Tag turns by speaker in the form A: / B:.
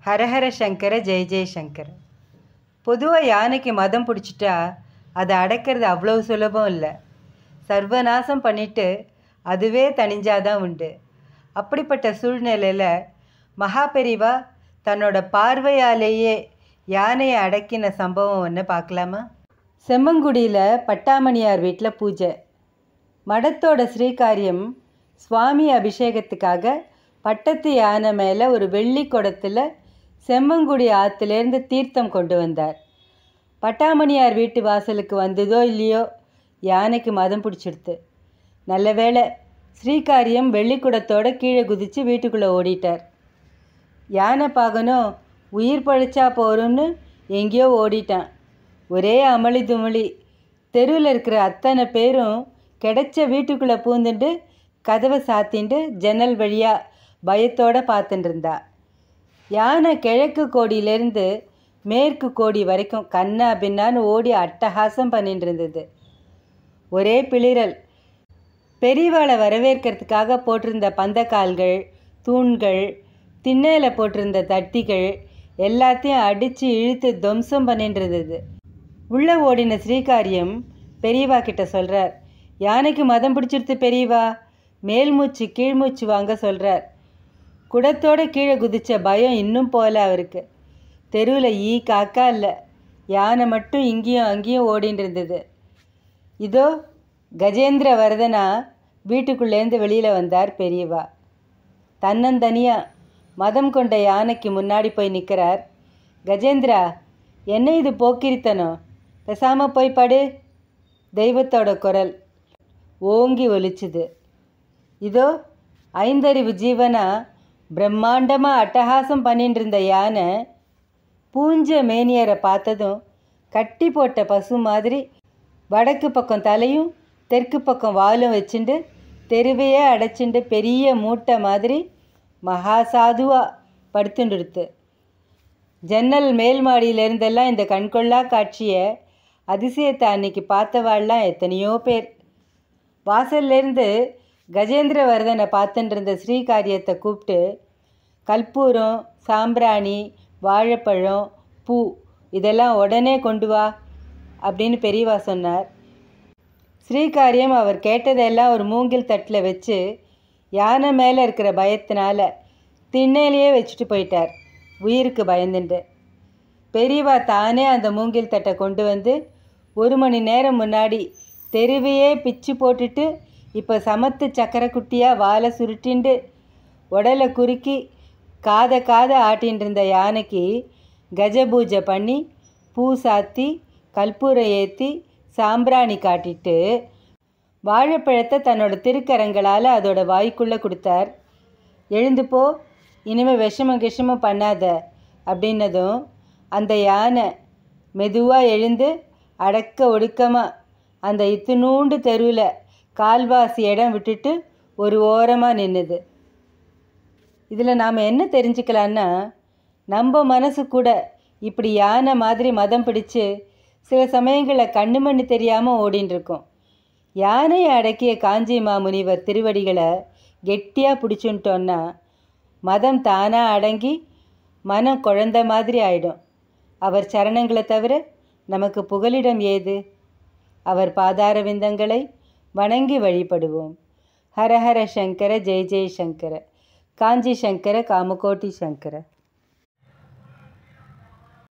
A: ஹரஹர சங்கர ஜெய ஜெய சங்கர பொதுவாக யானைக்கு மதம் பிடிச்சிட்டா அதை அடக்கிறது அவ்வளோ சுலபம் இல்லை சர்வநாசம் பண்ணிட்டு அதுவே தணிஞ்சாதான் உண்டு அப்படிப்பட்ட சூழ்நிலையில் மகாபெரிவா தன்னோட பார்வையாலேயே யானையை அடக்கின சம்பவம் ஒன்று பார்க்கலாமா செம்மங்குடியில் பட்டாமணியார் வீட்டில் பூஜை மடத்தோட ஸ்ரீகாரியம் சுவாமி அபிஷேகத்துக்காக பட்டத்து யானை மேலே ஒரு வெள்ளி குடத்தில் செம்மங்குடி ஆற்றுலேருந்து தீர்த்தம் கொண்டு வந்தார் பட்டாமணியார் வீட்டு வாசலுக்கு வந்ததோ இல்லையோ யானைக்கு மதம் பிடிச்சிடுத்து நல்ல வேளை ஸ்ரீகாரியம் வெள்ளிக்குடத்தோட கீழே குதித்து வீட்டுக்குள்ளே ஓடிட்டார் யானை பாகனும் உயிர் பழிச்சா போகிறோம்னு எங்கேயோ ஓடிட்டான் ஒரே அமளி துமளி தெருவில் இருக்கிற அத்தனை பேரும் கிடைச்ச வீட்டுக்குள்ளே பூந்துட்டு கதவை சாத்திண்டு ஜன்னல் வழியாக பயத்தோடு பார்த்துட்டு இருந்தா யானை கிழக்கு கோடியிலேருந்து மேற்கு கோடி வரைக்கும் கண்ணா பின்னான்னு ஓடி அட்டகாசம் பண்ணிட்டு இருந்தது ஒரே பிளிரல் பெரியவாளை வரவேற்கிறதுக்காக போட்டிருந்த பந்தக்கால்கள் தூண்கள் திண்ணையில் போட்டிருந்த தட்டிகள் எல்லாத்தையும் அடித்து இழுத்து துவம்சம் பண்ணிட்டு இருந்தது உள்ளே ஓடின ஸ்ரீகாரியம் பெரியவா கிட்ட சொல்கிறார் யானைக்கு மதம் பிடிச்சிருத்து பெரியவா மேல் மூச்சு கீழ் மூச்சு வாங்க சொல்கிறார் குடத்தோட கீழே குதிச்ச பயம் இன்னும் போகல அவருக்கு தெருவில் ஈ காக்கா இல்லை யானை மட்டும் இங்கேயும் அங்கேயும் ஓடின்னு இருந்தது இதோ கஜேந்திர வரதனா வீட்டுக்குள்ளேருந்து வெளியில் வந்தார் பெரியவா தன்னந்தனியாக மதம் கொண்ட யானைக்கு முன்னாடி போய் நிற்கிறார் கஜேந்திரா என்ன இது போக்கிரித்தனம் பேசாமல் போய் படு தெய்வத்தோட குரல் ஓங்கி ஒலிச்சுது இதோ ஐந்தறிவு ஜீவனா பிரம்மாண்டமாக அட்டகாசம் பண்ணிட்டு இருந்த யானை பூஞ்ச மேனியரை பார்த்ததும் கட்டி போட்ட பசு மாதிரி வடக்கு பக்கம் தலையும் தெற்கு பக்கம் வாலும் வச்சுண்டு தெருவையே அடைச்சிண்டு பெரிய மூட்டை மாதிரி மகாசாதுவாக படுத்துண்டுடுத்து ஜன்னல் மேல் மாடியிலேருந்தெல்லாம் இந்த கண்கொள்ளா காட்சியை அதிசயத்தை அன்னைக்கு பார்த்தவாள்லாம் எத்தனையோ பேர் வாசல்லேருந்து கஜேந்திரவர்தனை பார்த்துட்டு இருந்த ஸ்ரீகாரியத்தை கூப்பிட்டு கற்பூரம் சாம்பிராணி வாழைப்பழம் பூ இதெல்லாம் உடனே கொண்டு வா அப்படின்னு பெரியவா சொன்னார் ஸ்ரீகாரியம் அவர் கேட்டதெல்லாம் ஒரு மூங்கில் தட்டில் வச்சு யானை மேலே இருக்கிற பயத்தினால திண்ணையிலேயே வச்சுட்டு போயிட்டார் உயிருக்கு பயந்துண்டு பெரியவா தானே அந்த மூங்கில் தட்டை கொண்டு வந்து ஒரு மணி நேரம் முன்னாடி தெருவையே பிச்சு போட்டுட்டு இப்போ சமத்து சக்கரை குட்டியாக வாழை சுருட்டிண்டு உடலை குறுக்கி காதை காதை ஆட்டின்னு இருந்த யானைக்கு கஜபூஜை பண்ணி பூ சாத்தி கற்பூரம் ஏற்றி சாம்பிராணி காட்டிட்டு வாழைப்பழத்தை தன்னோட திருக்கரங்களால் அதோட வாய்க்குள்ளே கொடுத்தார் எழுந்து போ இனிமேல் விஷமம் கிஷமம் பண்ணாத அப்படின்னதும் அந்த யானை மெதுவாக எழுந்து அடக்க ஒடுக்கமாக அந்த இத்துணூண்டு தெருவில் கால்வாசி இடம் விட்டுட்டு ஒரு ஓரமாக நின்றுது இதில் நாம் என்ன தெரிஞ்சுக்கலான்னா நம்ம மனசு கூட இப்படி யானை மாதிரி மதம் பிடிச்சு சில சமயங்களில் கண்ணு மண்ணு தெரியாமல் ஓடின்னு இருக்கும் யானையை அடக்கிய காஞ்சி மாமுனிவர் திருவடிகளை கெட்டியாக பிடிச்சுட்டோன்னா மதம் தானாக அடங்கி மனம் குழந்த மாதிரி ஆயிடும் அவர் சரணங்களை தவிர நமக்கு புகலிடம் ஏது அவர் பாதார விந்தங்களை வணங்கி வழிபடுவோம் ஹரஹர சங்கர ஜெய ஜெய சங்கர காஞ்சி சங்கர காமகோட்டி சங்கர